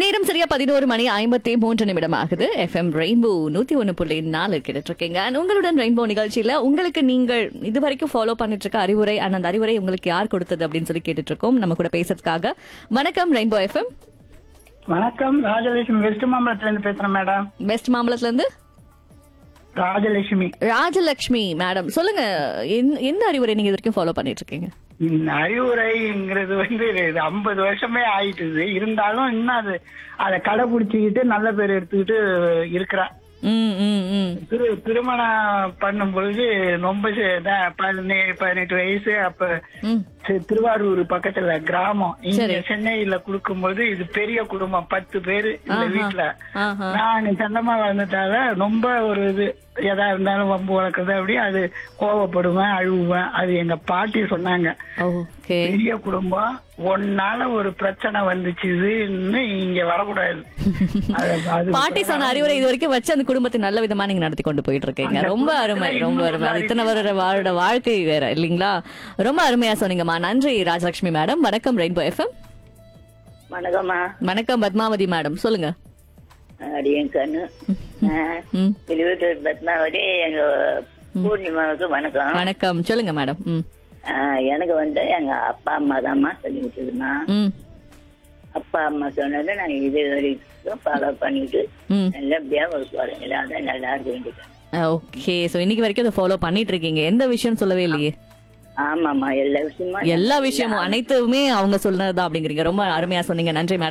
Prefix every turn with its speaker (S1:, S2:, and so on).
S1: நேரம் சரியா பதினோரு மணி ஐம்பத்தி மூன்று நிமிடம் ஆகுது எஃப்எம் ரெயின்போ நூத்தி ஒன்னு புள்ளி நாலு கேட்டுட்டு இருக்கீங்க And உங்களுடன் ரெயின்போ நிகழ்ச்சியில உங்களுக்கு நீங்கள் இது வரைக்கும் ஃபாலோ பண்ணிட்டு இருக்க அறிவுரை and அந்த அறிவுரை உங்களுக்கு யார் கொடுத்தது அப்படின்னு சொல்லி கேட்டுட்டு இருக்கோம் நம்ம கூட பேசுறதுக்காக வணக்கம் ரெயின்போ எஃப்எம்
S2: வணக்கம் ராஜலட்சுமி வெஸ்ட் மாம்பலத்துல இருந்து பேசுறேன் மேடம்
S1: வெஸ்ட் மாம்பலத்துல இருந்து
S2: ராஜலட்சுமி
S1: ராஜலட்சுமி மேடம் சொல்லுங்க எந்த- எந்த அறிவுரை நீங்க இது வரைக்கும் ஃபாலோ பண்ணிட்டு இருக்கீங்க
S2: இந்த அறிவுரைங்கிறது வந்து இது ஐம்பது வருஷமே ஆயிட்டுது இருந்தாலும் இன்னும் அது அதை கடைபிடிச்சிக்கிட்டு நல்ல பேர் எடுத்துக்கிட்டு இருக்கிறா
S1: ம் ம் ம்
S2: திரு திருமணம் பண்ணும் பொழுது ரொம்ப சே- தான் பதினே- பதினெட்டு வயசு அப்ப
S1: ம்
S2: சி- திருவாரூர் பக்கத்துல கிராமம் இங்க
S1: சரி.
S2: சென்னையில கொடுக்கும்போது இது பெரிய குடும்பம் பத்து பேரு இந்த
S1: ஆஹா.
S2: வீட்டுல
S1: ஆஹா.
S2: நான் சொந்தமா வளர்ந்துட்டால ரொம்ப ஒரு இது எதா இருந்தாலும் வம்பு வளர்க்குறது அப்படி அது கோவப்படுவேன் அழுவேன் அது எங்க பாட்டி சொன்னாங்க
S1: ஓகே
S2: பெரிய குடும்பம் ஒன்னால ஒரு பிரச்சனை வந்துச்சுன்னு இங்க வரக்கூடாது அது- அது
S1: பாட்டி சொன்ன அறிவுரை இது வரைக்கும் வச்சு அந்த குடும்பத்தை நல்ல விதமா நீங்க நடத்தி கொண்டு போயிட்டு இருக்கீங்க
S2: அந்த
S1: ரொம்ப
S2: குடும்பத்துல
S1: அருமை
S2: இன்னும்
S1: ரொம்ப அருமை அது
S2: நல்லா
S1: இத்தனை வருட வாழோட வாழ்க்கை வேற இல்லீங்களா ரொம்ப அருமையா சொன்னீங்கம்மா நன்றி ராஜலட்சுமி மேடம் வணக்கம் ரெயின்போ எஃப்எம்
S3: வணக்கம்மா
S1: வணக்கம் பத்மாவதி மேடம் சொல்லுங்க
S3: அடியன் கண்ணு
S1: ம்
S3: திருவட்டூர் பத்மாவதி எங்க பூர்ணிமாவுக்கு வணக்கம்
S1: வணக்கம் சொல்லுங்க மேடம் ம்
S3: ஆ, எனக்கு வந்து எங்க அப்பா அம்மா தான்மா சொல்லி கொடுத்ததுமா
S1: ம்
S3: அப்பா அம்மா சொன்னதை நான் இது வரைக்கும் ஃபாலோ பண்ணிட்டு
S1: ம்
S3: நல்லபடியா ஒரு குழந்தைங்கள அதான் நல்லா இருக்க வேண்டியது
S1: ஓகே சோ இன்னைக்கு வரைக்கும் அதை ஃபாலோ பண்ணிட்டு இருக்கீங்க எந்த விஷயம் சொல்லவே இல்லையே
S3: ஆமாம்மா எல்லா விஷயமும்
S1: எல்லா விஷயமும் அனைத்துமே அவங்க சொன்னதுதான் அப்படிங்கிறீங்க ரொம்ப அருமையா சொன்னீங்க நன்றி மேடம்